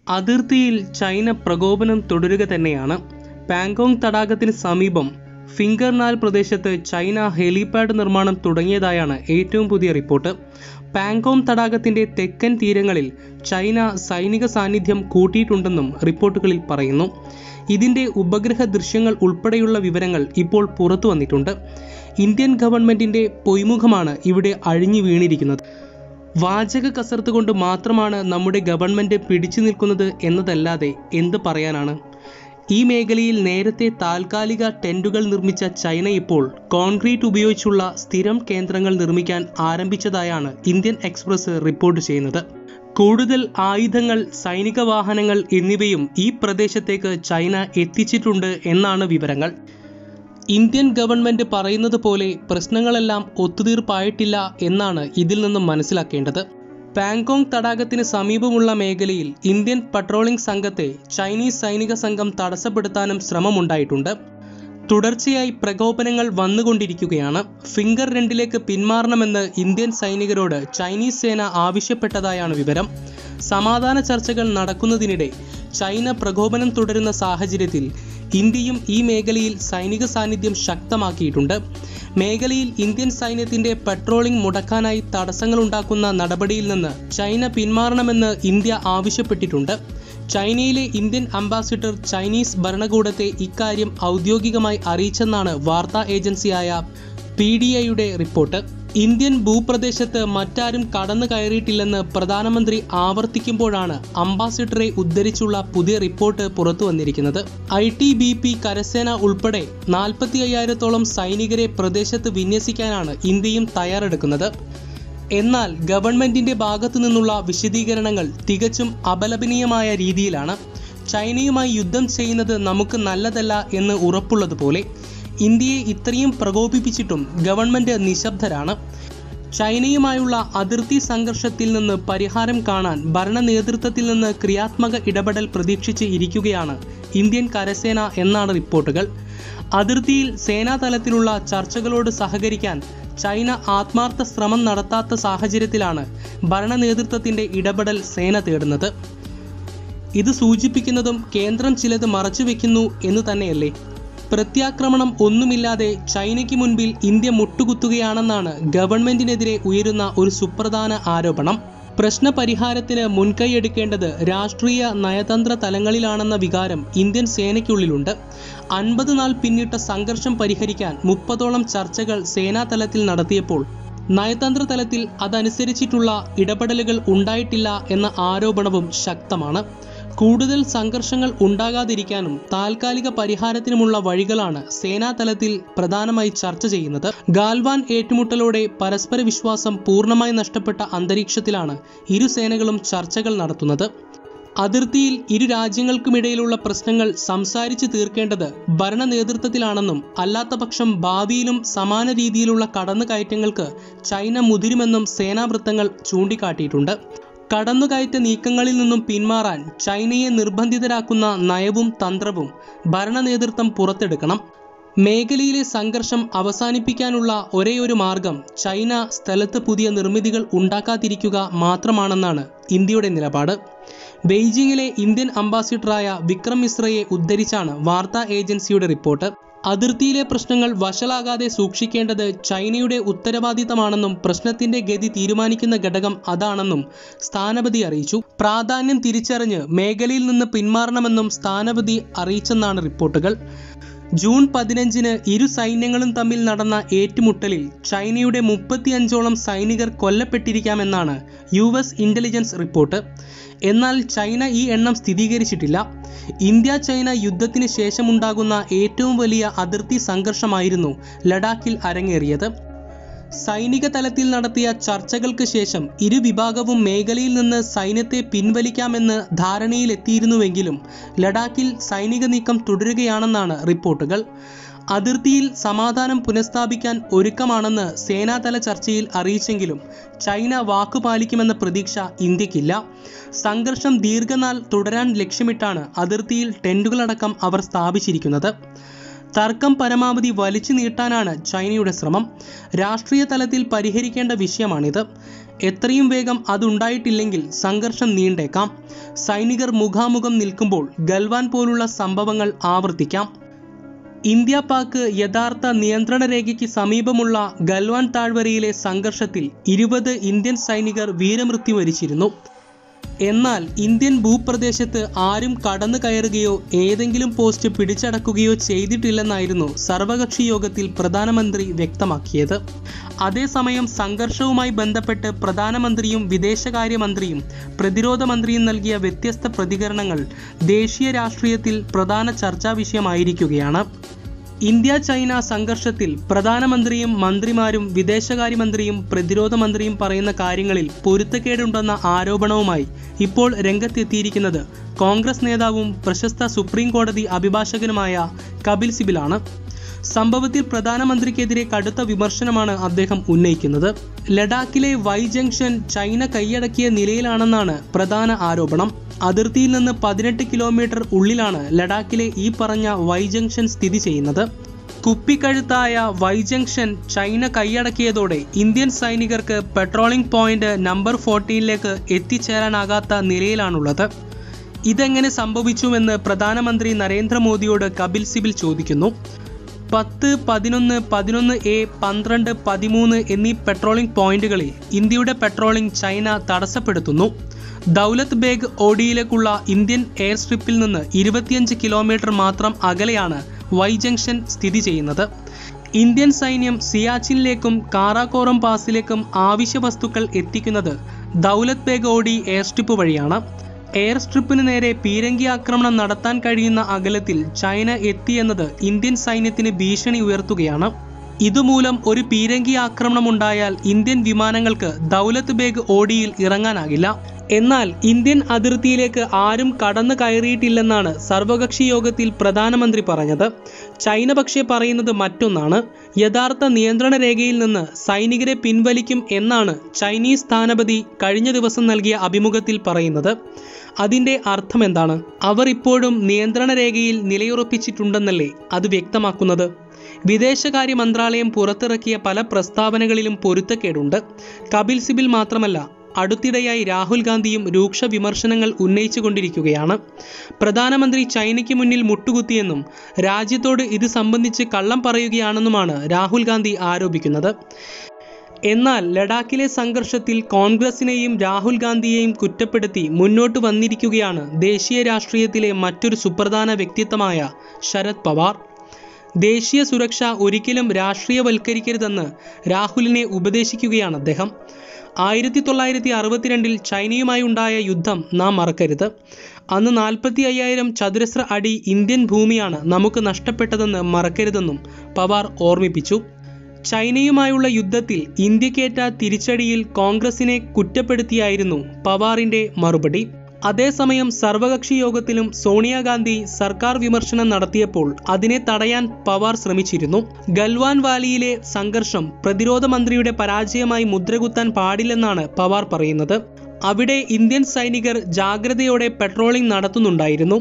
അതിർത്തിയിൽ ചൈന പ്രകോപനം തുടരുക തന്നെയാണ് പാങ്കോങ് തടാകത്തിന് സമീപം ഫിംഗർനാൽ പ്രദേശത്ത് ചൈന ഹെലിപാഡ് നിർമ്മാണം തുടങ്ങിയതായാണ് ഏറ്റവും പുതിയ റിപ്പോർട്ട് പാങ്കോങ് തടാകത്തിന്റെ തെക്കൻ തീരങ്ങളിൽ ചൈന സൈനിക സാന്നിധ്യം കൂട്ടിയിട്ടുണ്ടെന്നും റിപ്പോർട്ടുകളിൽ പറയുന്നു ഇതിന്റെ ഉപഗ്രഹ ദൃശ്യങ്ങൾ ഉൾപ്പെടെയുള്ള വിവരങ്ങൾ ഇപ്പോൾ പുറത്തു വന്നിട്ടുണ്ട് ഇന്ത്യൻ ഗവൺമെന്റിന്റെ പൊയ്മുഖമാണ് ഇവിടെ അഴിഞ്ഞു വീണിരിക്കുന്നത് വാചക കസർത്ത് കൊണ്ട് മാത്രമാണ് നമ്മുടെ ഗവൺമെന്റ് പിടിച്ചു നിൽക്കുന്നത് എന്നതല്ലാതെ എന്ത് പറയാനാണ് ഈ മേഖലയിൽ നേരത്തെ താൽക്കാലിക ടെന്റുകൾ നിർമ്മിച്ച ചൈന ഇപ്പോൾ കോൺക്രീറ്റ് ഉപയോഗിച്ചുള്ള സ്ഥിരം കേന്ദ്രങ്ങൾ നിർമ്മിക്കാൻ ആരംഭിച്ചതായാണ് ഇന്ത്യൻ എക്സ്പ്രസ് റിപ്പോർട്ട് ചെയ്യുന്നത് കൂടുതൽ ആയുധങ്ങൾ സൈനിക വാഹനങ്ങൾ എന്നിവയും ഈ പ്രദേശത്തേക്ക് ചൈന എത്തിച്ചിട്ടുണ്ട് എന്നാണ് വിവരങ്ങൾ ഇന്ത്യൻ ഗവൺമെന്റ് പറയുന്നത് പോലെ പ്രശ്നങ്ങളെല്ലാം ഒത്തുതീർപ്പായിട്ടില്ല എന്നാണ് ഇതിൽ നിന്നും മനസ്സിലാക്കേണ്ടത് പാങ്കോങ് തടാകത്തിന് സമീപമുള്ള മേഖലയിൽ ഇന്ത്യൻ പട്രോളിംഗ് സംഘത്തെ ചൈനീസ് സൈനിക സംഘം തടസ്സപ്പെടുത്താനും ശ്രമമുണ്ടായിട്ടുണ്ട് തുടർച്ചയായി പ്രകോപനങ്ങൾ വന്നുകൊണ്ടിരിക്കുകയാണ് ഫിംഗർ രണ്ടിലേക്ക് പിന്മാറണമെന്ന് ഇന്ത്യൻ സൈനികരോട് ചൈനീസ് സേന ആവശ്യപ്പെട്ടതായാണ് വിവരം സമാധാന ചർച്ചകൾ നടക്കുന്നതിനിടെ ചൈന പ്രകോപനം തുടരുന്ന സാഹചര്യത്തിൽ ഇന്ത്യയും ഈ മേഖലയിൽ സൈനിക സാന്നിധ്യം ശക്തമാക്കിയിട്ടുണ്ട് മേഖലയിൽ ഇന്ത്യൻ സൈന്യത്തിന്റെ പെട്രോളിംഗ് മുടക്കാനായി തടസ്സങ്ങളുണ്ടാക്കുന്ന നടപടിയിൽ നിന്ന് ചൈന പിന്മാറണമെന്ന് ഇന്ത്യ ആവശ്യപ്പെട്ടിട്ടുണ്ട് ചൈനയിലെ ഇന്ത്യൻ അംബാസിഡർ ചൈനീസ് ഭരണകൂടത്തെ ഇക്കാര്യം ഔദ്യോഗികമായി അറിയിച്ചെന്നാണ് വാർത്താ ഏജൻസിയായ പി ഡി ഐയുടെ റിപ്പോർട്ട് ഇന്ത്യൻ ഭൂപ്രദേശത്ത് മറ്റാരും കടന്നു കയറിയിട്ടില്ലെന്ന് പ്രധാനമന്ത്രി ആവർത്തിക്കുമ്പോഴാണ് അംബാസിഡറെ ഉദ്ധരിച്ചുള്ള പുതിയ റിപ്പോർട്ട് പുറത്തു വന്നിരിക്കുന്നത് ഐ ടി ബി പി കരസേന ഉൾപ്പെടെ നാൽപ്പത്തി അയ്യായിരത്തോളം സൈനികരെ പ്രദേശത്ത് വിന്യസിക്കാനാണ് ഇന്ത്യയും തയ്യാറെടുക്കുന്നത് എന്നാൽ ഗവൺമെന്റിന്റെ ഭാഗത്തു നിന്നുള്ള വിശദീകരണങ്ങൾ തികച്ചും അപലപനീയമായ രീതിയിലാണ് ചൈനയുമായി യുദ്ധം ചെയ്യുന്നത് നമുക്ക് നല്ലതല്ല എന്ന് ഉറപ്പുള്ളതുപോലെ ഇന്ത്യയെ ഇത്രയും പ്രകോപിപ്പിച്ചിട്ടും ഗവൺമെന്റ് നിശബ്ദരാണ് ചൈനയുമായുള്ള അതിർത്തി സംഘർഷത്തിൽ നിന്ന് പരിഹാരം കാണാൻ ഭരണ നേതൃത്വത്തിൽ നിന്ന് ക്രിയാത്മക ഇടപെടൽ പ്രതീക്ഷിച്ച് ഇരിക്കുകയാണ് ഇന്ത്യൻ കരസേന എന്നാണ് റിപ്പോർട്ടുകൾ അതിർത്തിയിൽ സേനാതലത്തിലുള്ള ചർച്ചകളോട് സഹകരിക്കാൻ ചൈന ആത്മാർത്ഥ ശ്രമം നടത്താത്ത സാഹചര്യത്തിലാണ് ഭരണ നേതൃത്വത്തിന്റെ ഇടപെടൽ സേന തേടുന്നത് ഇത് സൂചിപ്പിക്കുന്നതും കേന്ദ്രം ചിലത് മറച്ചുവെക്കുന്നു എന്ന് തന്നെയല്ലേ പ്രത്യാക്രമണം ഒന്നുമില്ലാതെ ചൈനയ്ക്ക് മുൻപിൽ ഇന്ത്യ മുട്ടുകുത്തുകയാണെന്നാണ് ഗവൺമെന്റിനെതിരെ ഉയരുന്ന ഒരു സുപ്രധാന ആരോപണം പ്രശ്നപരിഹാരത്തിന് മുൻകൈയെടുക്കേണ്ടത് രാഷ്ട്രീയ നയതന്ത്ര തലങ്ങളിലാണെന്ന വികാരം ഇന്ത്യൻ സേനയ്ക്കുള്ളിലുണ്ട് അൻപത് നാൾ പിന്നിട്ട സംഘർഷം പരിഹരിക്കാൻ മുപ്പതോളം ചർച്ചകൾ സേനാതലത്തിൽ നടത്തിയപ്പോൾ നയതന്ത്ര തലത്തിൽ അതനുസരിച്ചിട്ടുള്ള ഇടപെടലുകൾ ഉണ്ടായിട്ടില്ല എന്ന ആരോപണവും ശക്തമാണ് കൂടുതൽ സംഘർഷങ്ങൾ ഉണ്ടാകാതിരിക്കാനും താൽക്കാലിക പരിഹാരത്തിനുമുള്ള വഴികളാണ് സേനാതലത്തിൽ പ്രധാനമായി ചർച്ച ചെയ്യുന്നത് ഗാൽവാൻ ഏറ്റുമുട്ടലോടെ പരസ്പര വിശ്വാസം പൂർണ്ണമായി നഷ്ടപ്പെട്ട അന്തരീക്ഷത്തിലാണ് ഇരു സേനകളും ചർച്ചകൾ നടത്തുന്നത് അതിർത്തിയിൽ ഇരു രാജ്യങ്ങൾക്കുമിടയിലുള്ള പ്രശ്നങ്ങൾ സംസാരിച്ച് തീർക്കേണ്ടത് ഭരണ നേതൃത്വത്തിലാണെന്നും അല്ലാത്തപക്ഷം ഭാവിയിലും സമാന രീതിയിലുള്ള കടന്നുകയറ്റങ്ങൾക്ക് ചൈന മുതിരുമെന്നും സേനാവൃത്തങ്ങൾ ചൂണ്ടിക്കാട്ടിയിട്ടുണ്ട് കടന്നുകയറ്റ നീക്കങ്ങളിൽ നിന്നും പിന്മാറാൻ ചൈനയെ നിർബന്ധിതരാക്കുന്ന നയവും തന്ത്രവും ഭരണ നേതൃത്വം പുറത്തെടുക്കണം മേഖലയിലെ സംഘർഷം അവസാനിപ്പിക്കാനുള്ള ഒരേയൊരു മാർഗം ചൈന സ്ഥലത്ത് പുതിയ നിർമ്മിതികൾ ഉണ്ടാക്കാതിരിക്കുക മാത്രമാണെന്നാണ് ഇന്ത്യയുടെ നിലപാട് ബെയ്ജിങ്ങിലെ ഇന്ത്യൻ അംബാസിഡറായ വിക്രം മിശ്രയെ ഉദ്ധരിച്ചാണ് വാർത്താ ഏജൻസിയുടെ റിപ്പോർട്ട് അതിർത്തിയിലെ പ്രശ്നങ്ങൾ വഷളാകാതെ സൂക്ഷിക്കേണ്ടത് ചൈനയുടെ ഉത്തരവാദിത്തമാണെന്നും പ്രശ്നത്തിന്റെ ഗതി തീരുമാനിക്കുന്ന ഘടകം അതാണെന്നും സ്ഥാനപതി അറിയിച്ചു പ്രാധാന്യം തിരിച്ചറിഞ്ഞ് മേഖലയിൽ നിന്ന് പിന്മാറണമെന്നും സ്ഥാനപതി അറിയിച്ചെന്നാണ് റിപ്പോർട്ടുകൾ ജൂൺ പതിനഞ്ചിന് ഇരു സൈന്യങ്ങളും തമ്മിൽ നടന്ന ഏറ്റുമുട്ടലിൽ ചൈനയുടെ മുപ്പത്തിയഞ്ചോളം സൈനികർ കൊല്ലപ്പെട്ടിരിക്കാമെന്നാണ് യു എസ് ഇന്റലിജൻസ് റിപ്പോർട്ട് എന്നാൽ ചൈന ഈ എണ്ണം സ്ഥിരീകരിച്ചിട്ടില്ല ഇന്ത്യ ചൈന യുദ്ധത്തിന് ശേഷമുണ്ടാകുന്ന ഏറ്റവും വലിയ അതിർത്തി സംഘർഷമായിരുന്നു ലഡാക്കിൽ അരങ്ങേറിയത് സൈനിക തലത്തിൽ നടത്തിയ ചർച്ചകൾക്ക് ശേഷം ഇരു വിഭാഗവും മേഖലയിൽ നിന്ന് സൈന്യത്തെ പിൻവലിക്കാമെന്ന് ധാരണയിലെത്തിയിരുന്നുവെങ്കിലും ലഡാക്കിൽ സൈനിക നീക്കം തുടരുകയാണെന്നാണ് റിപ്പോർട്ടുകൾ അതിർത്തിയിൽ സമാധാനം പുനഃസ്ഥാപിക്കാൻ ഒരുക്കമാണെന്ന് സേനാതല ചർച്ചയിൽ അറിയിച്ചെങ്കിലും ചൈന വാക്കുപാലിക്കുമെന്ന പ്രതീക്ഷ ഇന്ത്യക്കില്ല സംഘർഷം ദീർഘനാൾ തുടരാൻ ലക്ഷ്യമിട്ടാണ് അതിർത്തിയിൽ ടെന്റുകളടക്കം അവർ സ്ഥാപിച്ചിരിക്കുന്നത് തർക്കം പരമാവധി വലിച്ചു നീട്ടാനാണ് ചൈനയുടെ ശ്രമം രാഷ്ട്രീയ തലത്തിൽ പരിഹരിക്കേണ്ട വിഷയമാണിത് എത്രയും വേഗം അതുണ്ടായിട്ടില്ലെങ്കിൽ സംഘർഷം നീണ്ടേക്കാം സൈനികർ മുഖാമുഖം നിൽക്കുമ്പോൾ ഗൽവാൻ പോലുള്ള സംഭവങ്ങൾ ആവർത്തിക്കാം ഇന്ത്യ പാക് യഥാർത്ഥ നിയന്ത്രണ രേഖയ്ക്ക് സമീപമുള്ള ഗൽവാൻ താഴ്വരയിലെ സംഘർഷത്തിൽ ഇരുപത് ഇന്ത്യൻ സൈനികർ വീരമൃത്യു വരിച്ചിരുന്നു എന്നാൽ ഇന്ത്യൻ ഭൂപ്രദേശത്ത് ആരും കടന്നു കയറുകയോ ഏതെങ്കിലും പോസ്റ്റ് പിടിച്ചടക്കുകയോ ചെയ്തിട്ടില്ലെന്നായിരുന്നു സർവകക്ഷി യോഗത്തിൽ പ്രധാനമന്ത്രി വ്യക്തമാക്കിയത് അതേസമയം സംഘർഷവുമായി ബന്ധപ്പെട്ട് പ്രധാനമന്ത്രിയും വിദേശകാര്യമന്ത്രിയും പ്രതിരോധ മന്ത്രിയും നൽകിയ വ്യത്യസ്ത പ്രതികരണങ്ങൾ ദേശീയ രാഷ്ട്രീയത്തിൽ പ്രധാന ചർച്ചാ വിഷയമായിരിക്കുകയാണ് ഇന്ത്യ ചൈന സംഘർഷത്തിൽ പ്രധാനമന്ത്രിയും മന്ത്രിമാരും വിദേശകാര്യമന്ത്രിയും പ്രതിരോധ മന്ത്രിയും പറയുന്ന കാര്യങ്ങളിൽ പൊരുത്തക്കേടുണ്ടെന്ന ആരോപണവുമായി ഇപ്പോൾ രംഗത്തെത്തിയിരിക്കുന്നത് കോൺഗ്രസ് നേതാവും പ്രശസ്ത സുപ്രീം കോടതി അഭിഭാഷകനുമായ കപിൽ സിബിലാണ് സംഭവത്തിൽ പ്രധാനമന്ത്രിക്കെതിരെ കടുത്ത വിമർശനമാണ് അദ്ദേഹം ഉന്നയിക്കുന്നത് ലഡാക്കിലെ വൈ ജംഗ്ഷൻ ചൈന കൈയടക്കിയ നിലയിലാണെന്നാണ് പ്രധാന ആരോപണം അതിർത്തിയിൽ നിന്ന് പതിനെട്ട് കിലോമീറ്റർ ഉള്ളിലാണ് ലഡാക്കിലെ ഈ പറഞ്ഞ വൈ ജംഗ്ഷൻ സ്ഥിതി ചെയ്യുന്നത് കുപ്പിക്കഴുത്തായ വൈ ജംഗ്ഷൻ ചൈന കൈയടക്കിയതോടെ ഇന്ത്യൻ സൈനികർക്ക് പെട്രോളിംഗ് പോയിന്റ് നമ്പർ ഫോർട്ടീനിലേക്ക് എത്തിച്ചേരാനാകാത്ത നിലയിലാണുള്ളത് ഇതെങ്ങനെ സംഭവിച്ചുവെന്ന് പ്രധാനമന്ത്രി നരേന്ദ്രമോദിയോട് കപിൽ സിബിൽ ചോദിക്കുന്നു പത്ത് പതിനൊന്ന് പതിനൊന്ന് എ പന്ത്രണ്ട് പതിമൂന്ന് എന്നീ പെട്രോളിംഗ് പോയിന്റുകളിൽ ഇന്ത്യയുടെ പെട്രോളിംഗ് ചൈന തടസ്സപ്പെടുത്തുന്നു ദൗലത്ത് ബേഗ് ഓഡിയിലേക്കുള്ള ഇന്ത്യൻ എയർ സ്ട്രിപ്പിൽ നിന്ന് ഇരുപത്തിയഞ്ച് കിലോമീറ്റർ മാത്രം അകലെയാണ് വൈ ജംഗ്ഷൻ സ്ഥിതി ചെയ്യുന്നത് ഇന്ത്യൻ സൈന്യം സിയാച്ചിനിലേക്കും കാറാക്കോറം പാസിലേക്കും ആവശ്യ വസ്തുക്കൾ എത്തിക്കുന്നത് ദൗലത്ത് ബേഗ് ഓഡി എയർ സ്ട്രിപ്പ് വഴിയാണ് എയർ സ്ട്രിപ്പിന് നേരെ പീരങ്കി ആക്രമണം നടത്താൻ കഴിയുന്ന അകലത്തിൽ ചൈന എത്തിയെന്നത് ഇന്ത്യൻ സൈന്യത്തിന് ഭീഷണി ഉയർത്തുകയാണ് ഇതുമൂലം ഒരു പീരങ്കി ആക്രമണം ഉണ്ടായാൽ ഇന്ത്യൻ വിമാനങ്ങൾക്ക് ദൗലത്ത് ബേഗ് ഓഡിയിൽ ഇറങ്ങാനാകില്ല എന്നാൽ ഇന്ത്യൻ അതിർത്തിയിലേക്ക് ആരും കടന്നു കയറിയിട്ടില്ലെന്നാണ് സർവകക്ഷി യോഗത്തിൽ പ്രധാനമന്ത്രി പറഞ്ഞത് ചൈന പക്ഷേ പറയുന്നത് മറ്റൊന്നാണ് യഥാർത്ഥ നിയന്ത്രണ രേഖയിൽ നിന്ന് സൈനികരെ പിൻവലിക്കും എന്നാണ് ചൈനീസ് സ്ഥാനപതി കഴിഞ്ഞ ദിവസം നൽകിയ അഭിമുഖത്തിൽ പറയുന്നത് അതിൻ്റെ അർത്ഥം എന്താണ് അവർ ഇപ്പോഴും നിയന്ത്രണ രേഖയിൽ നിലയുറപ്പിച്ചിട്ടുണ്ടെന്നല്ലേ അത് വ്യക്തമാക്കുന്നത് വിദേശകാര്യ മന്ത്രാലയം പുറത്തിറക്കിയ പല പ്രസ്താവനകളിലും പൊരുത്തക്കേടുണ്ട് കപിൽ സിബിൽ മാത്രമല്ല അടുത്തിടെയായി രാഹുൽ ഗാന്ധിയും രൂക്ഷ വിമർശനങ്ങൾ ഉന്നയിച്ചുകൊണ്ടിരിക്കുകയാണ് പ്രധാനമന്ത്രി ചൈനയ്ക്ക് മുന്നിൽ മുട്ടുകുത്തിയെന്നും രാജ്യത്തോട് ഇത് സംബന്ധിച്ച് കള്ളം പറയുകയാണെന്നുമാണ് രാഹുൽ ഗാന്ധി ആരോപിക്കുന്നത് എന്നാൽ ലഡാക്കിലെ സംഘർഷത്തിൽ കോൺഗ്രസിനെയും രാഹുൽ ഗാന്ധിയെയും കുറ്റപ്പെടുത്തി മുന്നോട്ട് വന്നിരിക്കുകയാണ് ദേശീയ രാഷ്ട്രീയത്തിലെ മറ്റൊരു സുപ്രധാന വ്യക്തിത്വമായ ശരത് പവാർ ദേശീയ സുരക്ഷ ഒരിക്കലും രാഷ്ട്രീയവൽക്കരിക്കരുതെന്ന് രാഹുലിനെ ഉപദേശിക്കുകയാണ് അദ്ദേഹം ആയിരത്തി തൊള്ളായിരത്തി അറുപത്തിരണ്ടിൽ ചൈനയുമായി ഉണ്ടായ യുദ്ധം നാം മറക്കരുത് അന്ന് നാൽപ്പത്തി അയ്യായിരം ചതുരശ്ര അടി ഇന്ത്യൻ ഭൂമിയാണ് നമുക്ക് നഷ്ടപ്പെട്ടതെന്ന് മറക്കരുതെന്നും പവാർ ഓർമ്മിപ്പിച്ചു ചൈനയുമായുള്ള യുദ്ധത്തിൽ ഇന്ത്യക്കേറ്റ തിരിച്ചടിയിൽ കോൺഗ്രസിനെ കുറ്റപ്പെടുത്തിയായിരുന്നു പവാറിന്റെ മറുപടി അതേസമയം സർവകക്ഷി യോഗത്തിലും സോണിയാഗാന്ധി സർക്കാർ വിമർശനം നടത്തിയപ്പോൾ അതിനെ തടയാൻ പവാർ ശ്രമിച്ചിരുന്നു ഗൽവാൻ വാലിയിലെ സംഘർഷം പ്രതിരോധ മന്ത്രിയുടെ പരാജയമായി മുദ്രകുത്താൻ പാടില്ലെന്നാണ് പവാർ പറയുന്നത് അവിടെ ഇന്ത്യൻ സൈനികർ ജാഗ്രതയോടെ പെട്രോളിംഗ് നടത്തുന്നുണ്ടായിരുന്നു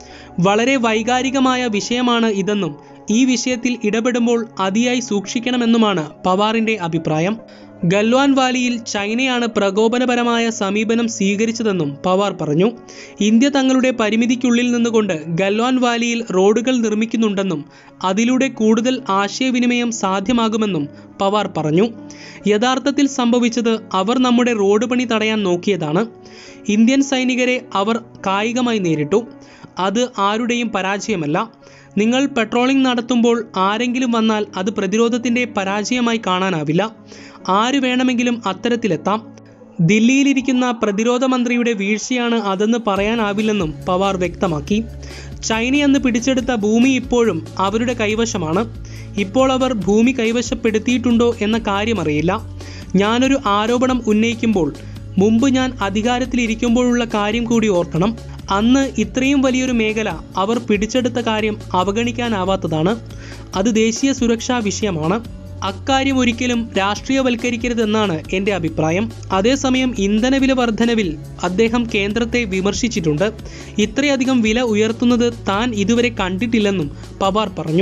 വളരെ വൈകാരികമായ വിഷയമാണ് ഇതെന്നും ഈ വിഷയത്തിൽ ഇടപെടുമ്പോൾ അതിയായി സൂക്ഷിക്കണമെന്നുമാണ് പവാറിന്റെ അഭിപ്രായം ഗൽവാൻ വാലിയിൽ ചൈനയാണ് പ്രകോപനപരമായ സമീപനം സ്വീകരിച്ചതെന്നും പവാർ പറഞ്ഞു ഇന്ത്യ തങ്ങളുടെ പരിമിതിക്കുള്ളിൽ നിന്നുകൊണ്ട് ഗൽവാൻ വാലിയിൽ റോഡുകൾ നിർമ്മിക്കുന്നുണ്ടെന്നും അതിലൂടെ കൂടുതൽ ആശയവിനിമയം സാധ്യമാകുമെന്നും പവാർ പറഞ്ഞു യഥാർത്ഥത്തിൽ സംഭവിച്ചത് അവർ നമ്മുടെ റോഡ് പണി തടയാൻ നോക്കിയതാണ് ഇന്ത്യൻ സൈനികരെ അവർ കായികമായി നേരിട്ടു അത് ആരുടെയും പരാജയമല്ല നിങ്ങൾ പെട്രോളിംഗ് നടത്തുമ്പോൾ ആരെങ്കിലും വന്നാൽ അത് പ്രതിരോധത്തിൻ്റെ പരാജയമായി കാണാനാവില്ല ആര് വേണമെങ്കിലും അത്തരത്തിലെത്താം ദില്ലിയിലിരിക്കുന്ന പ്രതിരോധ മന്ത്രിയുടെ വീഴ്ചയാണ് അതെന്ന് പറയാനാവില്ലെന്നും പവാർ വ്യക്തമാക്കി ചൈന അന്ന് പിടിച്ചെടുത്ത ഭൂമി ഇപ്പോഴും അവരുടെ കൈവശമാണ് ഇപ്പോൾ അവർ ഭൂമി കൈവശപ്പെടുത്തിയിട്ടുണ്ടോ എന്ന കാര്യമറിയില്ല ഞാനൊരു ആരോപണം ഉന്നയിക്കുമ്പോൾ മുമ്പ് ഞാൻ അധികാരത്തിലിരിക്കുമ്പോഴുള്ള കാര്യം കൂടി ഓർക്കണം അന്ന് ഇത്രയും വലിയൊരു മേഖല അവർ പിടിച്ചെടുത്ത കാര്യം അവഗണിക്കാനാവാത്തതാണ് അത് ദേശീയ സുരക്ഷാ വിഷയമാണ് അക്കാര്യം ഒരിക്കലും രാഷ്ട്രീയവൽക്കരിക്കരുതെന്നാണ് എൻ്റെ അഭിപ്രായം അതേസമയം ഇന്ധനവില വർധനവിൽ അദ്ദേഹം കേന്ദ്രത്തെ വിമർശിച്ചിട്ടുണ്ട് ഇത്രയധികം വില ഉയർത്തുന്നത് താൻ ഇതുവരെ കണ്ടിട്ടില്ലെന്നും പവാർ പറഞ്ഞു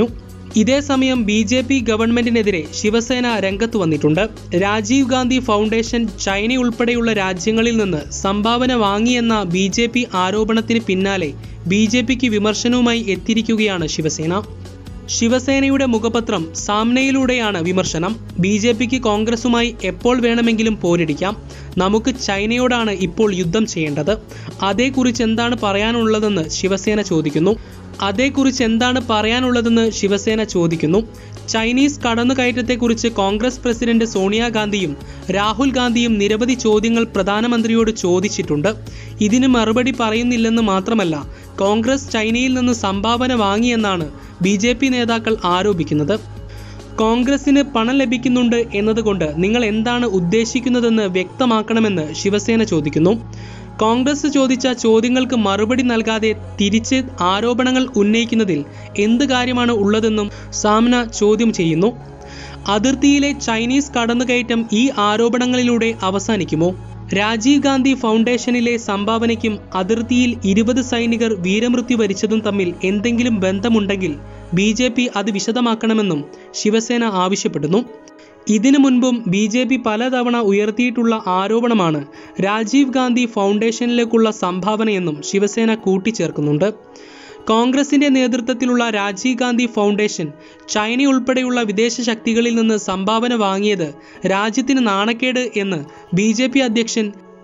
ഇതേസമയം ബി ജെ പി ഗവൺമെന്റിനെതിരെ ശിവസേന രംഗത്ത് വന്നിട്ടുണ്ട് രാജീവ് ഗാന്ധി ഫൗണ്ടേഷൻ ചൈന ഉൾപ്പെടെയുള്ള രാജ്യങ്ങളിൽ നിന്ന് സംഭാവന വാങ്ങിയെന്ന ബി ജെ പി ആരോപണത്തിന് പിന്നാലെ ബി ജെ പിക്ക് വിമർശനവുമായി എത്തിയിരിക്കുകയാണ് ശിവസേന ശിവസേനയുടെ മുഖപത്രം സാമ്നയിലൂടെയാണ് വിമർശനം ബി ജെ പിക്ക് കോൺഗ്രസുമായി എപ്പോൾ വേണമെങ്കിലും പോരടിക്കാം നമുക്ക് ചൈനയോടാണ് ഇപ്പോൾ യുദ്ധം ചെയ്യേണ്ടത് അതേക്കുറിച്ച് എന്താണ് പറയാനുള്ളതെന്ന് ശിവസേന ചോദിക്കുന്നു അതേക്കുറിച്ച് എന്താണ് പറയാനുള്ളതെന്ന് ശിവസേന ചോദിക്കുന്നു ചൈനീസ് കടന്നുകയറ്റത്തെക്കുറിച്ച് കോൺഗ്രസ് പ്രസിഡന്റ് സോണിയാഗാന്ധിയും രാഹുൽ ഗാന്ധിയും നിരവധി ചോദ്യങ്ങൾ പ്രധാനമന്ത്രിയോട് ചോദിച്ചിട്ടുണ്ട് ഇതിന് മറുപടി പറയുന്നില്ലെന്ന് മാത്രമല്ല കോൺഗ്രസ് ചൈനയിൽ നിന്ന് സംഭാവന വാങ്ങിയെന്നാണ് ബി ജെ പി നേതാക്കൾ ആരോപിക്കുന്നത് കോൺഗ്രസിന് പണം ലഭിക്കുന്നുണ്ട് എന്നതുകൊണ്ട് നിങ്ങൾ എന്താണ് ഉദ്ദേശിക്കുന്നതെന്ന് വ്യക്തമാക്കണമെന്ന് ശിവസേന ചോദിക്കുന്നു കോൺഗ്രസ് ചോദിച്ച ചോദ്യങ്ങൾക്ക് മറുപടി നൽകാതെ തിരിച്ച് ആരോപണങ്ങൾ ഉന്നയിക്കുന്നതിൽ എന്ത് കാര്യമാണ് ഉള്ളതെന്നും സാമ്ന ചോദ്യം ചെയ്യുന്നു അതിർത്തിയിലെ ചൈനീസ് കടന്നുകയറ്റം ഈ ആരോപണങ്ങളിലൂടെ അവസാനിക്കുമോ രാജീവ് ഗാന്ധി ഫൗണ്ടേഷനിലെ സംഭാവനയ്ക്കും അതിർത്തിയിൽ ഇരുപത് സൈനികർ വീരമൃത്യു വരിച്ചതും തമ്മിൽ എന്തെങ്കിലും ബന്ധമുണ്ടെങ്കിൽ ബി ജെ പി അത് വിശദമാക്കണമെന്നും ശിവസേന ആവശ്യപ്പെടുന്നു ഇതിനു മുൻപും ബി ജെ പി പലതവണ ഉയർത്തിയിട്ടുള്ള ആരോപണമാണ് രാജീവ് ഗാന്ധി ഫൗണ്ടേഷനിലേക്കുള്ള സംഭാവനയെന്നും ശിവസേന കൂട്ടിച്ചേർക്കുന്നുണ്ട് കോൺഗ്രസിന്റെ നേതൃത്വത്തിലുള്ള രാജീവ് ഗാന്ധി ഫൗണ്ടേഷൻ ചൈന ഉൾപ്പെടെയുള്ള വിദേശ ശക്തികളിൽ നിന്ന് സംഭാവന വാങ്ങിയത് രാജ്യത്തിന് നാണക്കേട് എന്ന് ബി ജെ പി അധ്യക്ഷൻ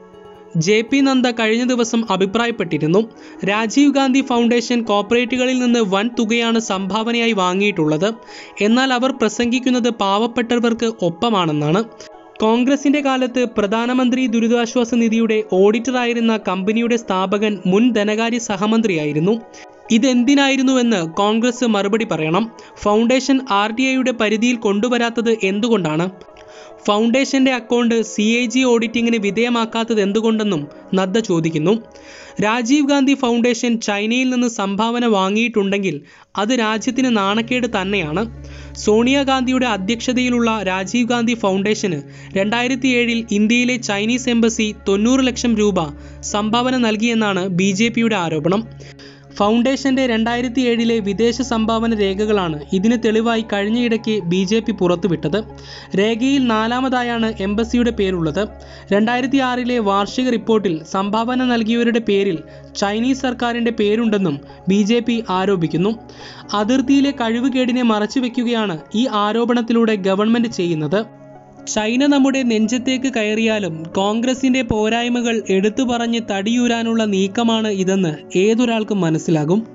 ജെ പി നന്ദ കഴിഞ്ഞ ദിവസം അഭിപ്രായപ്പെട്ടിരുന്നു രാജീവ് ഗാന്ധി ഫൗണ്ടേഷൻ കോർപ്പറേറ്റുകളിൽ നിന്ന് വൻ തുകയാണ് സംഭാവനയായി വാങ്ങിയിട്ടുള്ളത് എന്നാൽ അവർ പ്രസംഗിക്കുന്നത് പാവപ്പെട്ടവർക്ക് ഒപ്പമാണെന്നാണ് കോൺഗ്രസിന്റെ കാലത്ത് പ്രധാനമന്ത്രി ദുരിതാശ്വാസ നിധിയുടെ ഓഡിറ്ററായിരുന്ന കമ്പനിയുടെ സ്ഥാപകൻ മുൻ ധനകാര്യ സഹമന്ത്രിയായിരുന്നു ഇതെന്തിനായിരുന്നുവെന്ന് കോൺഗ്രസ് മറുപടി പറയണം ഫൗണ്ടേഷൻ ആർ ടി ഐയുടെ പരിധിയിൽ കൊണ്ടുവരാത്തത് എന്തുകൊണ്ടാണ് ഫൗണ്ടേഷന്റെ അക്കൗണ്ട് സി എ ജി ഓഡിറ്റിങ്ങിന് വിധേയമാക്കാത്തത് എന്തുകൊണ്ടെന്നും നദ്ദ ചോദിക്കുന്നു രാജീവ് ഗാന്ധി ഫൗണ്ടേഷൻ ചൈനയിൽ നിന്ന് സംഭാവന വാങ്ങിയിട്ടുണ്ടെങ്കിൽ അത് രാജ്യത്തിന് നാണക്കേട് തന്നെയാണ് സോണിയാഗാന്ധിയുടെ അധ്യക്ഷതയിലുള്ള രാജീവ് ഗാന്ധി ഫൗണ്ടേഷന് രണ്ടായിരത്തി ഏഴിൽ ഇന്ത്യയിലെ ചൈനീസ് എംബസി തൊണ്ണൂറ് ലക്ഷം രൂപ സംഭാവന നൽകിയെന്നാണ് ബി ജെ പിയുടെ ആരോപണം ഫൗണ്ടേഷന്റെ രണ്ടായിരത്തി ഏഴിലെ വിദേശ സംഭാവന രേഖകളാണ് ഇതിന് തെളിവായി കഴിഞ്ഞയിടയ്ക്ക് ബി ജെ പി പുറത്തുവിട്ടത് രേഖയിൽ നാലാമതായാണ് എംബസിയുടെ പേരുള്ളത് രണ്ടായിരത്തി ആറിലെ വാർഷിക റിപ്പോർട്ടിൽ സംഭാവന നൽകിയവരുടെ പേരിൽ ചൈനീസ് സർക്കാരിന്റെ പേരുണ്ടെന്നും ബി ജെ പി ആരോപിക്കുന്നു അതിർത്തിയിലെ കഴിവുകേടിനെ മറച്ചുവെക്കുകയാണ് ഈ ആരോപണത്തിലൂടെ ഗവൺമെന്റ് ചെയ്യുന്നത് ചൈന നമ്മുടെ നെഞ്ചത്തേക്ക് കയറിയാലും കോൺഗ്രസിന്റെ പോരായ്മകൾ എടുത്തു പറഞ്ഞ് തടിയൂരാനുള്ള നീക്കമാണ് ഇതെന്ന് ഏതൊരാൾക്കും മനസ്സിലാകും